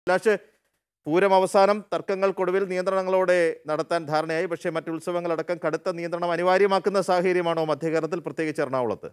അഭിലാഷ് പൂരം അവസാനം തർക്കങ്ങൾക്കൊടുവിൽ നിയന്ത്രണങ്ങളോടെ നടത്താൻ ധാരണയായി പക്ഷേ മറ്റു ഉത്സവങ്ങളടക്കം കടുത്ത നിയന്ത്രണം അനിവാര്യമാക്കുന്ന സാഹചര്യമാണോ മധ്യകേരളത്തിൽ പ്രത്യേകിച്ച് എറണാകുളത്ത്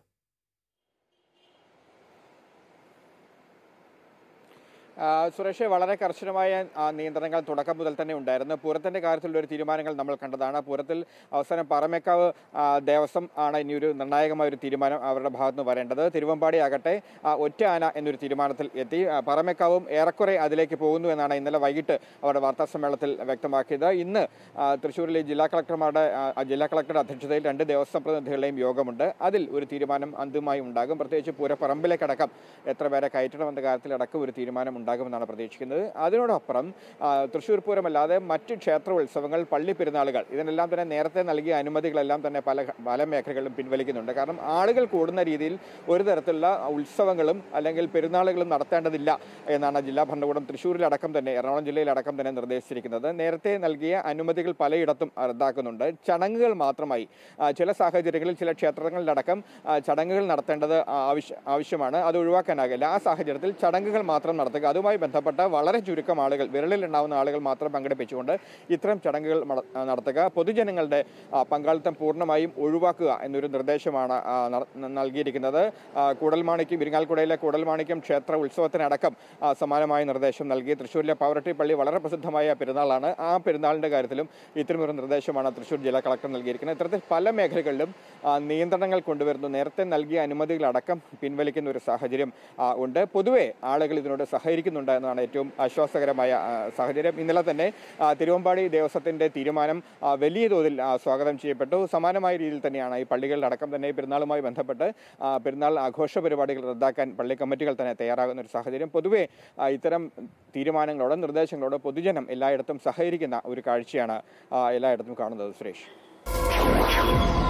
ആ, സുരേഷ് വളരെ കർശനമായ ആ, നിയന്ത്രണങ്ങൾ തുടക്കം മുതൽ തന്നെ ഉണ്ടായിരുന്നു പൂരത്തിന്റെ കാര്യത്തിലുള്ള ഒരു തീരുമാനങ്ങൾ നമ്മൾ കണ്ടതാണ് പൂരത്തിൽ അവസാനം പറമേക്കാവ് ആ, ദേവസ്വം ആണ് ഇനി ഒരു നിർണായകമായ ഒരു തീരുമാനം അവരുടെ ഭാഗത്ത് നിന്ന് വരേണ്ടത് തിരുവമ്പാടി ആകട്ടെ ആ, ഒറ്റ ആന എന്നൊരു തീരുമാനത്തിൽ എത്തി ആ, പറമേക്കാവും ഏറെക്കുറെ അതിലേക്ക് പോകുന്നു എന്നാണ് ഇന്നലെ വൈകിട്ട് അവരുടെ വാർത്താ സമ്മേളനത്തിൽ വ്യക്തമാക്കിയത് ഇന്ന് ആ, തൃശ്ശൂരിലെ ജില്ലാ കളക്ടർമാരുടെ ആ, ജില്ലാ കളക്ടറുടെ അധ്യക്ഷതയിൽ രണ്ട് ദേവസ്വം പ്രതിനിധികളുടെയും യോഗമുണ്ട് അതിൽ ഒരു തീരുമാനം അന്തിമമായി ഉണ്ടാകും പ്രത്യേകിച്ച് പൂരപ്പറമ്പിലേക്കടക്കം എത്ര പേരെ കയറ്റണമെന്ന കാര്യത്തിലടക്കം ഒരു തീരുമാനം ഉണ്ടാകുമെന്നാണ് പ്രതീക്ഷിക്കുന്നത് അതിനോടൊപ്പം ആ, തൃശ്ശൂർ പൂരമല്ലാതെ മറ്റ് ക്ഷേത്ര ഉത്സവങ്ങൾ പള്ളി പെരുന്നാളുകൾ ഇതിനെല്ലാം തന്നെ നേരത്തെ നൽകിയ അനുമതികളെല്ലാം തന്നെ പല പല മേഖലകളിലും പിൻവലിക്കുന്നുണ്ട് കാരണം ആളുകൾ കൂടുന്ന രീതിയിൽ ഒരു തരത്തിലുള്ള ഉത്സവങ്ങളും അല്ലെങ്കിൽ പെരുന്നാളുകളും നടത്തേണ്ടതില്ല എന്നാണ് ജില്ലാ ഭരണകൂടം തൃശ്ശൂരിലടക്കം തന്നെ എറണാകുളം ജില്ലയിലടക്കം തന്നെ നിർദ്ദേശിച്ചിരിക്കുന്നത് നേരത്തെ നൽകിയ അനുമതികൾ പലയിടത്തും റദ്ദാക്കുന്നുണ്ട് ചടങ്ങുകൾ മാത്രമായി ആ, ചില സാഹചര്യങ്ങളിൽ ചില ക്ഷേത്രങ്ങളിലടക്കം ആ, ചടങ്ങുകൾ നടത്തേണ്ടത് ആവശ്യ ആവശ്യമാണ് അത് ഒഴിവാക്കാനാകില്ല ആ സാഹചര്യത്തിൽ ചടങ്ങുകൾ മാത്രം നടത്തുക അതുമായി ബന്ധപ്പെട്ട വളരെ ചുരുക്കം ആളുകൾ വിരലിൽ ഉണ്ടാവുന്ന ആളുകൾ മാത്രം പങ്കെടുപ്പിച്ചുകൊണ്ട് ഇത്തരം ചടങ്ങുകൾ മട- ആ, നടത്തുക പൊതുജനങ്ങളുടെ ആ, പങ്കാളിത്തം പൂർണ്ണമായും ഒഴിവാക്കുക എന്നൊരു നിർദ്ദേശമാണ് ആ, നട- നൽകിയിരിക്കുന്നത് ആ, കൂടൽമാണിക്യം ഇരിങ്ങാൽക്കുടയിലെ കൂടൽമാണിക്യം ക്ഷേത്ര ഉത്സവത്തിനടക്കം ആ, സമാനമായ നിർദ്ദേശം നൽകി തൃശ്ശൂരിലെ പവറട്ടി പള്ളി വളരെ പ്രസിദ്ധമായ പെരുന്നാളാണ് ആ പെരുന്നാളിന്റെ കാര്യത്തിലും ഇത്തരമൊരു നിർദ്ദേശമാണ് തൃശ്ശൂർ ജില്ലാ കളക്ടർ നൽകിയിരിക്കുന്നത് ഇത്തരത്തിൽ പല മേഖലകളിലും ആ, നിയന്ത്രണങ്ങൾ കൊണ്ടുവരുന്നു നേരത്തെ നൽകിയ അനുമതികളടക്കം പിൻവലിക്കുന്ന ഒരു സാഹചര്യം ആ, ഉണ്ട് പൊതുവെ ആളുകൾ ഇതിനോട് സഹകരിക്കുന്നുണ്ട് എന്നതാണ് ഏറ്റവും ആശ്വാസകരമായ ആ, സാഹചര്യം ഇന്നലെ തന്നെ ആ, തിരുവമ്പാടി ദേവസ്വത്തിന്റെ തീരുമാനം ആ, വലിയ തോതിൽ ആ, സ്വാഗതം ചെയ്യപ്പെട്ടു സമാനമായ രീതിയിൽ തന്നെയാണ് ഈ പള്ളികളിലടക്കം തന്നെ ഈ പെരുന്നാളുമായി ബന്ധപ്പെട്ട് ആ, പെരുന്നാൾ ആഘോഷ പരിപാടികൾ റദ്ദാക്കാൻ പള്ളി കമ്മിറ്റികൾ തന്നെ തയ്യാറാകുന്ന ഒരു സാഹചര്യം പൊതുവെ ആ, ഇത്തരം തീരുമാനങ്ങളോട് നിർദ്ദേശങ്ങളോട് പൊതുജനം എല്ലായിടത്തും സഹകരിക്കുന്ന ഒരു കാഴ്ചയാണ് ആ, എല്ലായിടത്തും കാണുന്നത് സുരേഷ്